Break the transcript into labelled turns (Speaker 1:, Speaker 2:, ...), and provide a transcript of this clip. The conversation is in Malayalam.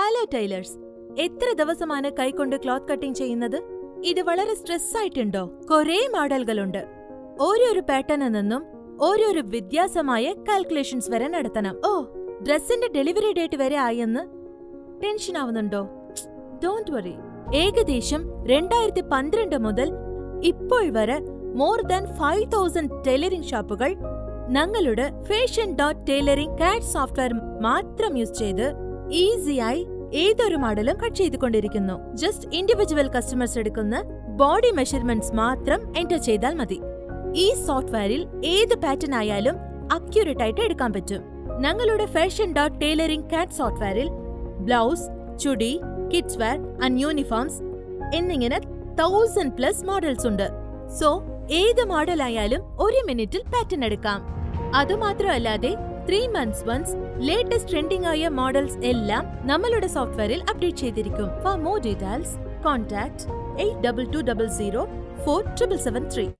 Speaker 1: ഹലോ ടൈലേഴ്സ് എത്ര ദിവസമാണ് കൈകൊണ്ട് ക്ലോത്ത് കട്ടിംഗ് ചെയ്യുന്നത് ഇത് വളരെ സ്ട്രെസ് ആയിട്ടുണ്ടോ കുറേ മോഡലുകളുണ്ട് ഓരോരോ പാറ്റേണിൽ നിന്നും ഓരോരോ വ്യത്യാസമായ കാൽക്കുലേഷൻസ് വരെ നടത്തണം ഓ ഡ്രസ്സിന്റെ ഡെലിവറി ഡേറ്റ് വരെ ആയെന്ന് ടെൻഷൻ ആവുന്നുണ്ടോ ഡോണ്ട് വറി ഏകദേശം രണ്ടായിരത്തി പന്ത്രണ്ട് മുതൽ ഇപ്പോൾ വരെ more than five thousand tailoring ഷോപ്പുകൾ ഞങ്ങളുടെ fashion dot tailoring cat software മാത്രം യൂസ് ചെയ്ത് ഈസിയായി ഏതൊരു മോഡലും കട്ട് ചെയ്തുകൊണ്ടിരിക്കുന്നു ജസ്റ്റ് ഇൻഡിവിജ്വൽ കസ്റ്റമേഴ്സ് എടുക്കുന്ന ബോഡി മെഷർമെന്റ്സ് മാത്രം എൻറ്റർ ചെയ്താൽ മതി ഈ സോഫ്റ്റ്വെയറിൽ ഏത് പാറ്റേൺ ആയാലും അക്യൂറേറ്റ് ആയിട്ട് എടുക്കാൻ പറ്റും ഞങ്ങളുടെ ഫാഷൻ ഡോട്ട് ടൈലറിംഗ് കാറ്റ് സോഫ്റ്റ്വെയറിൽ blouse chudi kids wear and uniforms എന്നിങ്ങനെ തൗസൻഡ് പ്ലസ് മോഡൽസ് ഉണ്ട് സോ ഏത് മോഡൽ ആയാലും ഒരു മിനിറ്റിൽ പാറ്റേൺ എടുക്കാം അതുമാത്രമല്ലാതെ three months once latest trending ആയ മോഡൽസ് എല്ലാം നമ്മളുടെ സോഫ്റ്റ്വെയറിൽ അപ്ഡേറ്റ് ചെയ്തിരിക്കും for more details contact eight double two double zero four triple seven three